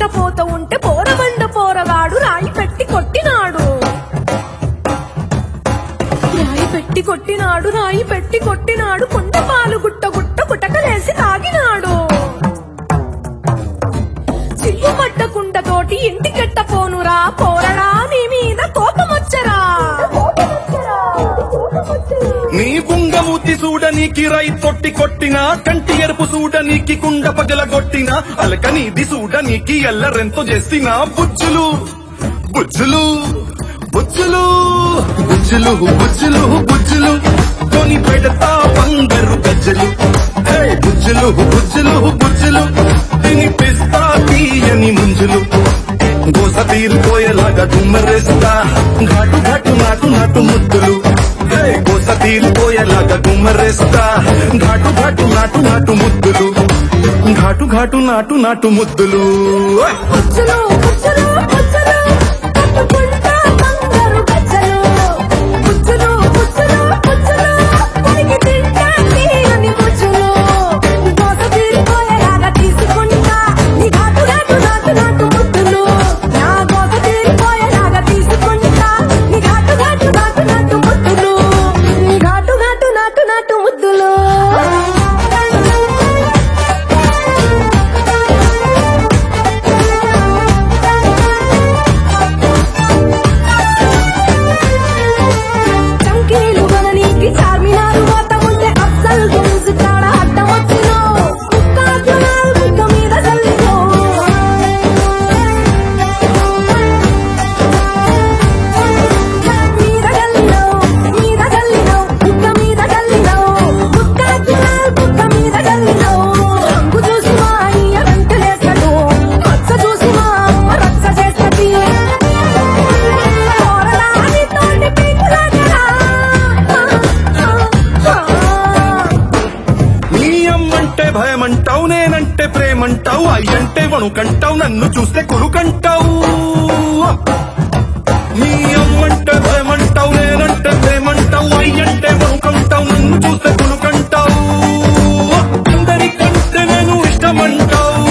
పోత ఉంటే పోరబండ పోరగాడు రాయి పెట్టి కొట్టినాడు రాయి పెట్టి కొట్టినాడు రాయి పెట్టి కొట్టినాడు కొండ పాలు గుట్ట గుట్ట గుటకలేసి తాగినాడు సిగ్గు పట్టకుండ తోటి ఇంటికెట్ట పోనురా పోరడా నీ మీద కోపమొచ్చరా నీ బుంగమూతి చూడనీకి రై తొట్టి కొట్టినా కంటి ఎరుపు చూడనీకి కుండ పగల కొట్టినా అలక నీది చూడనీకి ఎల్లరెంతో చేసిన బుజ్జులు బుజ్జులు బుజ్జులు బుజ్జులు బుజ్జులు బుజ్జులు కొని పెడతా బంగారు గజ్జలు హే, బుజ్జులు బుజ్జులు బుజ్జులు తినిపిస్తా తీయని ముంజులు గోస తీరిపోయేలాగా గుమ్మరేస్తా ఘాటు ఘాటు నాటు నాటు ముద్దులు హే, గోస తీరిపోయేలాగా గుమ్మరేస్తా ఘాటు ఘాటు నాటు నాటు ముద్దులు ఘాటు ఘాటు నాటు నాటు ముద్దులు బుజ్జులు బుజ్జులు బుజ్జులు పట్టుకుంటా బంగారు గజ్జలు బుజ్జులు బుజ్జులు బుజ్జులు కొరికి తింటా తీయని బుజ్జులు దోస తీరిపోయేలాగా తీసుకుంటా నీ ఘాటు ఘాటు నాటు నాటు ముద్దులు నా దోస తీరిపోయేలాగా తీసుకుంటా నీ ఘాటు ఘాటు నాటు నాటు ముద్దులు నీ ఘాటు ఘాటు నాటు నాటు ముద్దులు చంకీలు గగనీకి చార్మినారు వాత ఉంటే అఫ్జల్ గంజ్ కాడ అడ్డం వచ్చినో కుక్క జులాల్ బుక్క మీద చల్లినో మీద చల్లినో మీద చల్లినో కుక్క మీద చల్లినో కుక్క జులాల్ బుక్క మీద చల్లినో రంగు చూసి మా అయ్య వెంటలేస్తాడు రచ్చ చూసి మా అమ్మ రచ్చ చేస్తది పోరడాని తోటి పీకులాగరా నీ అమ్మంటే భయమంటావు నేనంటే ప్రేమంటావు అయ్యంటే వణుకంటావు నన్ను చూస్తే కొడుకంటావు నీ అమ్మంటే భయమంటావు నేనంటే ప్రేమంటావు అయ్యంటే వణుకంటావు నన్ను చూస్తే కొడుకంటావు అందరికంటే నేను ఇష్టమంటావు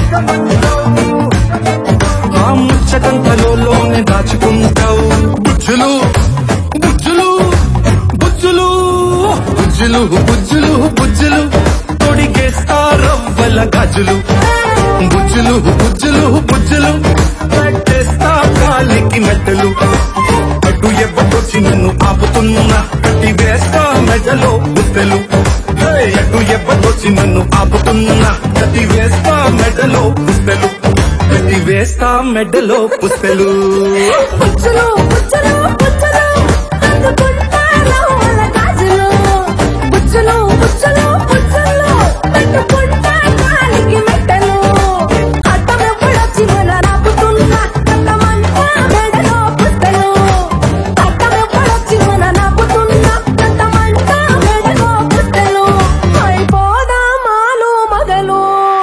ఆ ముచ్చటంతలోనే దాచుకుంటావు బుజ్జులు బుజ్జులు బుజ్జులు బుజ్జులు బుజ్జులు బుజ్జులు తొడిగేస్తా రవ్వల గాజులు బుజ్జులు బుజ్జులు బుజ్జులు కట్టేస్తా కాలికి మెట్టలు అడ్డు ఎవ్వకొచ్చి నన్ను ఆపుతున్నా కట్టి వేస్తా మెడలో పుస్తెలు హే, అడ్డు ఎవ్వకొచ్చి నన్ను ఆపుతున్నా కట్టి వేస్తా మెడలో పుస్తెలు కట్టి వేస్తా మెడలో పుస్తెలు బుజ్జులు బుజ్జులు బుజ్జులు అందుకుంటారు వాళ్ళ గాజులు బుజ్జులు బుజ్జులు బుజ్జులు పెట్టుకుంటా కాలికి మెట్టలు అడ్డం ఎప్పుడొచ్చి మన నాపుతున్నా అడ్డమంటా మెడలో పుస్తలు అడ్డం ఎప్పుడొచ్చి మన నాపుతున్నా అడ్డమంటా మెడలో పుస్తలు అయిపోదా మాలు మొదలు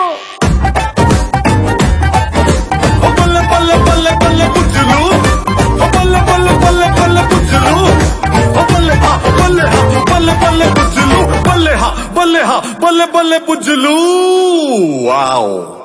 ఓ పల్లె పల్లె పల్లె పల్లె బుజ్జులు ఓ పల్లె పల్లె పల్లె పల్లె బుజ్జులు ఓ పల్లె హా పల్లె హా పల్లె పల్లె బుజ్జులు పల్లె హా పల్లె హా పల్లె పల్లె బుజ్జులు వావ్